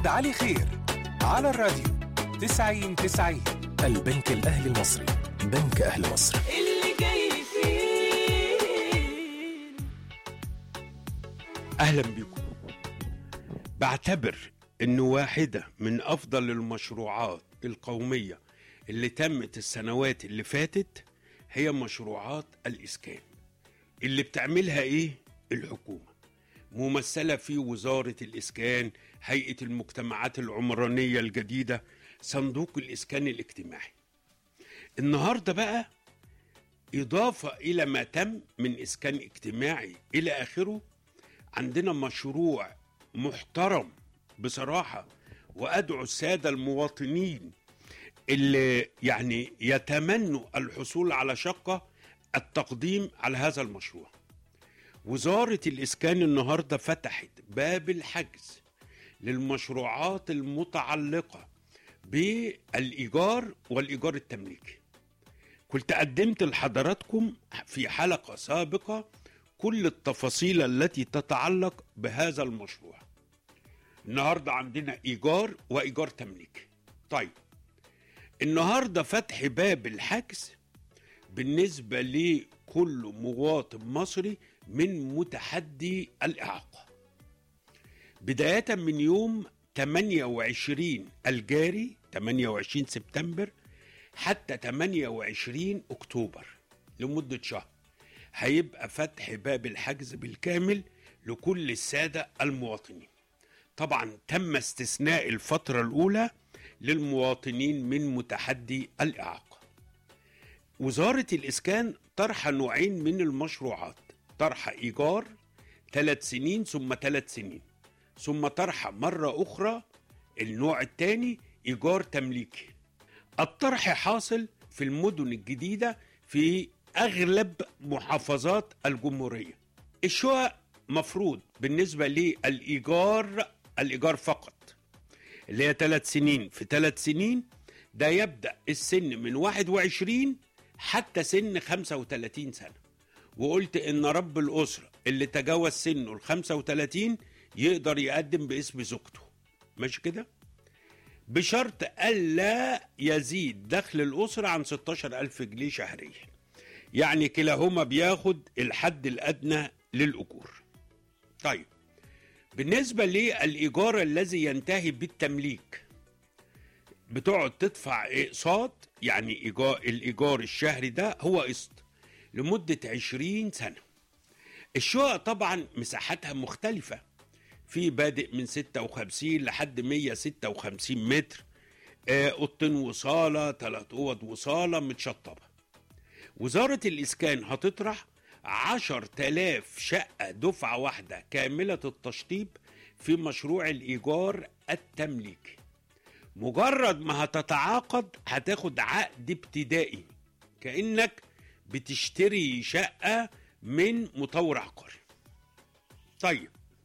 علي خير على الراديو 90 90 البنك الأهلي المصري بنك أهل مصر اللي جاي فيه اهلا بكم بعتبر انه واحده من افضل المشروعات القوميه اللي تمت السنوات اللي فاتت هي مشروعات الاسكان اللي بتعملها ايه الحكومه ممثله في وزاره الاسكان هيئه المجتمعات العمرانيه الجديده صندوق الاسكان الاجتماعي النهارده بقى اضافه الى ما تم من اسكان اجتماعي الى اخره عندنا مشروع محترم بصراحة وأدعو السادة المواطنين اللي يعني يتمنوا الحصول على شقة التقديم على هذا المشروع وزارة الإسكان النهاردة فتحت باب الحجز للمشروعات المتعلقة بالإيجار والإيجار التمليكي كنت قدمت لحضراتكم في حلقة سابقة كل التفاصيل التي تتعلق بهذا المشروع النهارده عندنا ايجار وايجار تمليك طيب النهارده فتح باب الحجز بالنسبه لكل مواطن مصري من متحدي الاعاقه بدايه من يوم 28 الجاري 28 سبتمبر حتى 28 اكتوبر لمده شهر هيبقى فتح باب الحجز بالكامل لكل السادة المواطنين طبعا تم استثناء الفترة الأولى للمواطنين من متحدي الإعاقة وزارة الإسكان طرح نوعين من المشروعات طرح إيجار ثلاث سنين ثم ثلاث سنين ثم طرح مرة أخرى النوع الثاني إيجار تمليكي الطرح حاصل في المدن الجديدة في أغلب محافظات الجمهورية الشقق مفروض بالنسبة للإيجار الإيجار فقط اللي هي ثلاث سنين في ثلاث سنين ده يبدأ السن من 21 حتى سن 35 سنة وقلت إن رب الأسرة اللي تجاوز سنه ال 35 يقدر يقدم باسم زوجته ماشي كده؟ بشرط ألا يزيد دخل الأسرة عن 16 ألف جنيه شهريا يعني كلاهما بياخد الحد الأدنى للأجور طيب بالنسبة للإيجار الذي ينتهي بالتمليك بتقعد تدفع اقساط يعني إيجار الإيجار الشهري ده هو قسط لمدة 20 سنة الشقق طبعا مساحتها مختلفة في بادئ من 56 لحد 156 متر آه، اوضتين وصالة ثلاث اوض وصالة متشطبة وزارة الإسكان هتطرح عشر تلاف شقة دفعة واحدة كاملة التشطيب في مشروع الإيجار التمليكي مجرد ما هتتعاقد هتاخد عقد ابتدائي كأنك بتشتري شقة من مطور عقاري طيب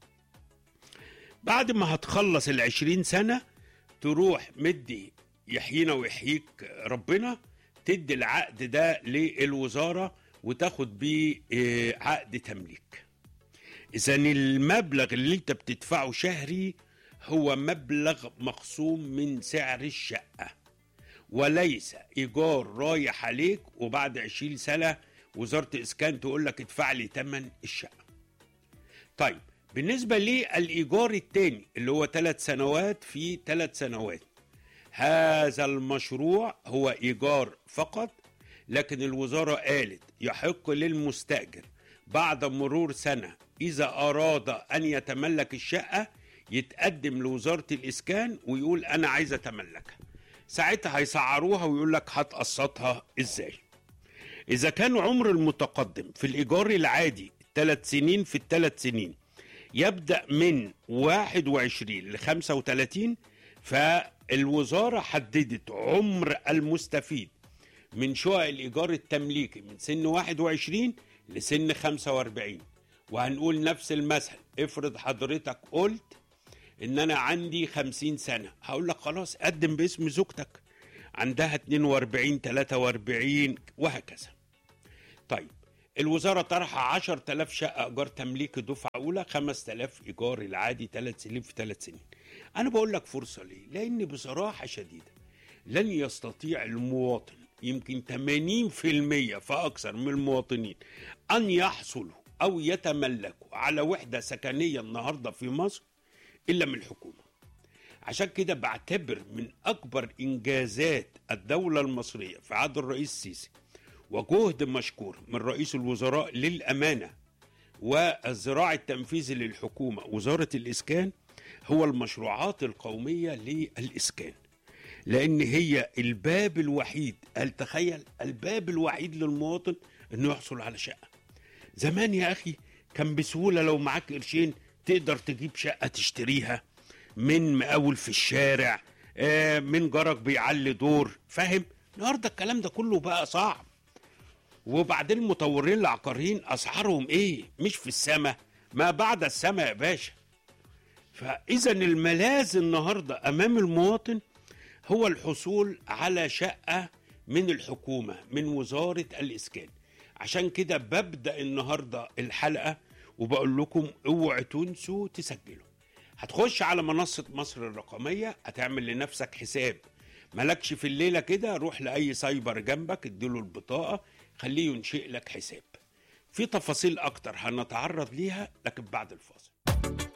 بعد ما هتخلص العشرين سنة تروح مدي يحيينا ويحييك ربنا تدي العقد ده للوزارة وتاخد بيه آه، عقد تمليك إذا المبلغ اللي أنت بتدفعه شهري هو مبلغ مخصوم من سعر الشقة وليس إيجار رايح عليك وبعد 20 سنة وزارة إسكان تقول لك ادفع لي تمن الشقة طيب بالنسبة للإيجار التاني اللي هو ثلاث سنوات في ثلاث سنوات هذا المشروع هو إيجار فقط لكن الوزارة قالت يحق للمستأجر بعد مرور سنة إذا أراد أن يتملك الشقة يتقدم لوزارة الإسكان ويقول أنا عايز أتملكها ساعتها هيسعروها ويقول لك هتقسطها إزاي إذا كان عمر المتقدم في الإيجار العادي ثلاث سنين في الثلاث سنين يبدأ من 21 ل 35 فالوزارة حددت عمر المستفيد من شقق الإيجار التمليكي من سن 21 لسن 45 وهنقول نفس المثل افرض حضرتك قلت ان انا عندي 50 سنة هقول لك خلاص قدم باسم زوجتك عندها 42 43 وهكذا طيب الوزاره طرح 10000 شقه ايجار تمليكي دفعه اولى 5000 ايجار العادي ثلاث سنين في ثلاث سنين انا بقول لك فرصه ليه لان بصراحه شديده لن يستطيع المواطن يمكن 80% فاكثر من المواطنين ان يحصلوا او يتملكوا على وحده سكنيه النهارده في مصر الا من الحكومه عشان كده بعتبر من اكبر انجازات الدوله المصريه في عهد الرئيس السيسي وجهد مشكور من رئيس الوزراء للامانه والذراع التنفيذي للحكومه وزاره الاسكان هو المشروعات القوميه للاسكان لان هي الباب الوحيد هل تخيل الباب الوحيد للمواطن انه يحصل على شقه زمان يا اخي كان بسهوله لو معاك قرشين تقدر تجيب شقه تشتريها من مقاول في الشارع آه، من جارك بيعلي دور فاهم النهارده الكلام ده كله بقى صعب وبعدين المطورين العقاريين اسعارهم ايه مش في السماء ما بعد السماء يا باشا فاذا الملاذ النهارده امام المواطن هو الحصول على شقه من الحكومه من وزاره الاسكان عشان كده ببدا النهارده الحلقه وبقول لكم اوعوا تنسوا تسجلوا هتخش على منصه مصر الرقميه هتعمل لنفسك حساب مالكش في الليله كده روح لاي سايبر جنبك اديله البطاقه خليه ينشئ لك حساب في تفاصيل اكتر هنتعرض ليها لكن بعد الفاصل